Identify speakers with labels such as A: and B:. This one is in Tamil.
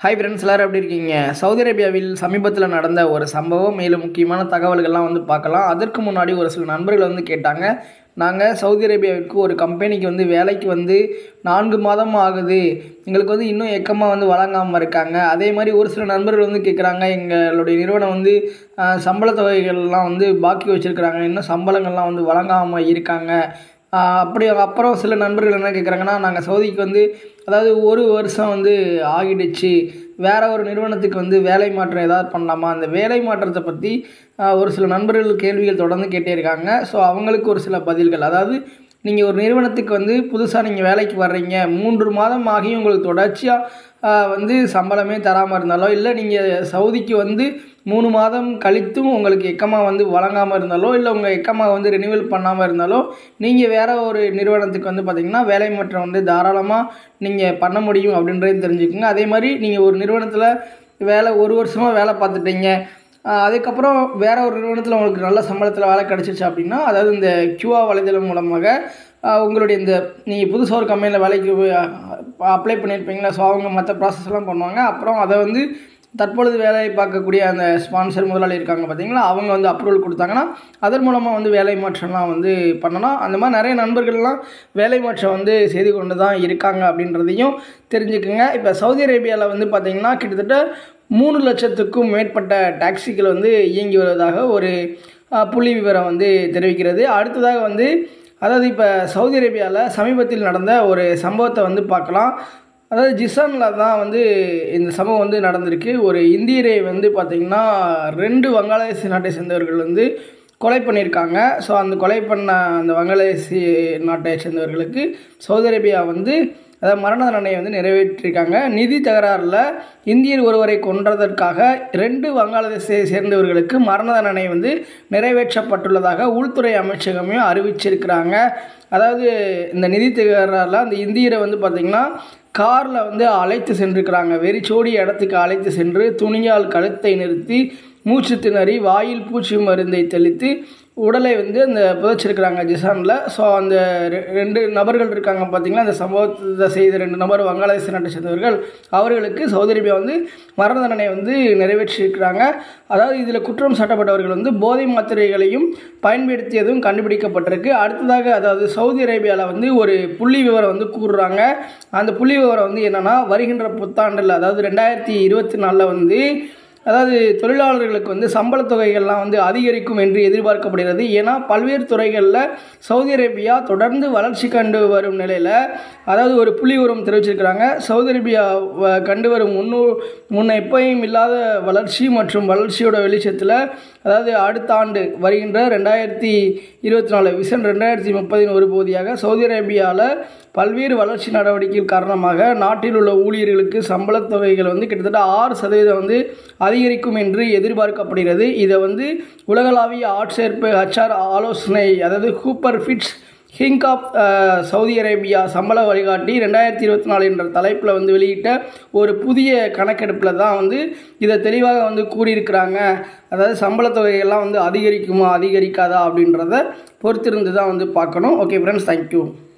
A: ஹாய் ஃப்ரெண்ட்ஸ் எல்லாரும் எப்படி இருக்கீங்க சவுதி அரேபியாவில் சமீபத்தில் நடந்த ஒரு சம்பவம் மேலும் முக்கியமான தகவல்கள்லாம் வந்து பார்க்கலாம் அதற்கு முன்னாடி ஒரு சில நண்பர்கள் வந்து கேட்டாங்க நாங்கள் சவுதி அரேபியாவிற்கு ஒரு கம்பெனிக்கு வந்து வேலைக்கு வந்து நான்கு மாதம் ஆகுது எங்களுக்கு வந்து இன்னும் எக்கமாக வந்து வழங்காமல் இருக்காங்க அதே மாதிரி ஒரு சில நண்பர்கள் வந்து கேட்குறாங்க எங்களுடைய நிறுவனம் வந்து ஆஹ், சம்பள தொகைகள்லாம் வந்து பாக்கி வச்சுருக்கிறாங்க இன்னும் சம்பளங்கள்லாம் வந்து வழங்காமல் இருக்காங்க ஆஹ் அப்படி அப்புறம் சில நண்பர்கள் என்ன கேட்குறாங்கன்னா நாங்கள் சவுதிக்கு வந்து அதாவது ஒரு வருஷம் வந்து ஆகிடுச்சு வேற ஒரு நிறுவனத்துக்கு வந்து வேலை மாற்றம் ஏதாவது பண்ணலாமா அந்த வேலை மாற்றத்தை பற்றி ஆஹ் ஒரு சில நண்பர்கள் கேள்விகள் தொடர்ந்து கேட்டே இருக்காங்க ஸோ அவங்களுக்கு ஒரு சில பதில்கள் அதாவது நீங்கள் ஒரு நிறுவனத்துக்கு வந்து புதுசாக நீங்கள் வேலைக்கு வர்றீங்க மூன்று மாதம் ஆகி உங்களுக்கு தொடர்ச்சியாக வந்து சம்பளமே தராமல் இருந்தாலோ இல்லை நீங்கள் சவுதிக்கு வந்து மூணு மாதம் கழித்தும் உங்களுக்கு எக்கமாக வந்து வழங்காமல் இருந்தாலோ இல்லை உங்கள் எக்கமாக வந்து ரெனியூவல் பண்ணாமல் இருந்தாலோ நீங்கள் வேற ஒரு நிறுவனத்துக்கு வந்து பார்த்தீங்கன்னா வேலை மாற்றம் வந்து தாராளமாக நீங்கள் பண்ண முடியும் அப்படின்றதையும் தெரிஞ்சுக்கோங்க அதே மாதிரி நீங்கள் ஒரு நிறுவனத்தில் வேலை ஒரு வருஷமாக வேலை பார்த்துட்டீங்க ஆஹ் அதுக்கப்புறம் வேற ஒரு நிறுவனத்தில் உங்களுக்கு நல்ல சம்பளத்தில் வேலை கிடச்சிருச்சு அப்படின்னா அதாவது இந்த கியூஆ வலைதளம் மூலமாக ஆஹ் உங்களுடைய இந்த நீங்கள் புதுசாக ஒரு கம்பெனியில் வேலைக்கு அப்ளை பண்ணியிருப்பீங்களா ஸோ அவங்க மற்ற ப்ராசஸ் எல்லாம் பண்ணுவாங்க அப்புறம் அதை வந்து தற்பொழுது வேலை பார்க்கக்கூடிய அந்த ஸ்பான்சர் முதலாளி இருக்காங்க பார்த்தீங்களா அவங்க வந்து அப்ரூவல் கொடுத்தாங்கன்னா அதன் மூலமாக வந்து வேலை மாற்றம்லாம் வந்து பண்ணணும் அந்த மாதிரி நிறைய நண்பர்கள்லாம் வேலை மாற்றம் வந்து செய்து கொண்டு தான் இருக்காங்க அப்படின்றதையும் தெரிஞ்சுக்குங்க இப்போ சவுதி அரேபியாவில் வந்து பார்த்திங்கன்னா கிட்டத்தட்ட மூணு லட்சத்துக்கும் மேற்பட்ட டாக்ஸிகள் வந்து இயங்கி வருவதாக ஒரு அஹ், புள்ளி விவரம் வந்து தெரிவிக்கிறது அடுத்ததாக வந்து அதாவது இப்போ சவுதி அரேபியாவில் சமீபத்தில் நடந்த ஒரு சம்பவத்தை வந்து பார்க்கலாம் அதாவது ஜிசானில் தான் வந்து இந்த சம்பவம் வந்து நடந்திருக்கு ஒரு இந்தியரை வந்து பார்த்திங்கன்னா ரெண்டு வங்காளதேச நாட்டை சேர்ந்தவர்கள் வந்து கொலை பண்ணியிருக்காங்க ஸோ அந்த கொலை பண்ண அந்த வங்காளதேசி நாட்டை சேர்ந்தவர்களுக்கு சவுதி அரேபியா வந்து அதாவது மரண தண்டனையை வந்து நிறைவேற்றியிருக்காங்க நிதி தகராறில் இந்தியர் ஒருவரை கொன்றதற்காக ரெண்டு வங்காளதேசத்தை சேர்ந்தவர்களுக்கு மரண தண்டனை வந்து நிறைவேற்றப்பட்டுள்ளதாக உள்துறை அமைச்சகமே அறிவிச்சிருக்கிறாங்க அதாவது இந்த நிதி தகராறில் அந்த இந்தியரை வந்து பார்த்திங்கன்னா காரில் வந்து அழைத்து சென்றிருக்கிறாங்க வெறிச்சோடி இடத்துக்கு அழைத்து சென்று துணியால் கழுத்தை நிறுத்தி மூச்சு திணறி வாயில் பூச்சி மருந்தை தெளித்து உடலை வந்து அந்த புதைச்சிருக்கிறாங்க ஜிசானில் ஸோ அந்த ரெ- ரெண்டு நபர்கள் இருக்காங்க பார்த்தீங்களா அந்த சம்பவத்தை செய்த ரெண்டு நபர் வங்காளதேச நாட்டை சேர்ந்தவர்கள் அவர்களுக்கு சவுதி அரேபியா வந்து மரண தண்டனை வந்து நிறைவேற்றியிருக்கிறாங்க அதாவது இதில் குற்றம் சாட்டப்பட்டவர்கள் வந்து போதை மாத்திரைகளையும் பயன்படுத்தியதும் கண்டுபிடிக்கப்பட்டிருக்கு அடுத்ததாக அதாவது சவுதி அரேபியாவில் வந்து ஒரு புள்ளி விவரம் வந்து கூறுறாங்க அந்த புள்ளி விவரம் வந்து என்னென்னா வருகின்ற புத்தாண்டில் அதாவது ரெண்டாயிரத்தி இருபத்தி நாலில் வந்து அதாவது தொழிலாளர்களுக்கு வந்து சம்பளத் தொகைகள்லாம் வந்து அதிகரிக்கும் என்று எதிர்பார்க்கப்படுகிறது ஏன்னா பல்வேறு துறைகளில் சவுதி அரேபியா தொடர்ந்து வளர்ச்சி கண்டு வரும் நிலையில் அதாவது ஒரு புள்ளி உரம் தெரிவிச்சிருக்கிறாங்க சவுதி அரேபியா வ- கண்டு வரும் முன்னூ முன்ன எப்பயும் இல்லாத வளர்ச்சி மற்றும் வளர்ச்சியோட வெளிச்சத்தில் அதாவது அடுத்த ஆண்டு வருகின்ற ரெண்டாயிரத்தி இருபத்தி நாலு விசன் ரெண்டாயிரத்தி முப்பதின் ஒரு பகுதியாக சவுதி அரேபியாவில் பல்வேறு வளர்ச்சி நடவடிக்கைகள் காரணமாக நாட்டில் உள்ள ஊழியர்களுக்கு சம்பளத் தொகைகள் வந்து கிட்டத்தட்ட ஆறு சதவீதம் வந்து அதிகரிக்கும் என்று எதிர்பார்க்கப்படுகிறது இதை வந்து உலகளாவிய ஆட்சேர்ப்பு ஹச்ஆர் ஆலோசனை அதாவது கூப்பர் ஃபிட்ஸ் ஹிங்க் ஆஃப் சவுதி அரேபியா சம்பள வழிகாட்டி ரெண்டாயிரத்தி இருபத்தி நாலு என்ற தலைப்பில் வந்து வெளியிட்ட ஒரு புதிய கணக்கெடுப்பில் தான் வந்து இதை தெளிவாக வந்து கூறியிருக்கிறாங்க அதாவது சம்பளத் தொகைகள்லாம் வந்து அதிகரிக்குமா அதிகரிக்காதா அப்படின்றத பொறுத்திருந்து தான் வந்து பார்க்கணும் ஓகே ஃப்ரெண்ட்ஸ் தேங்க்யூ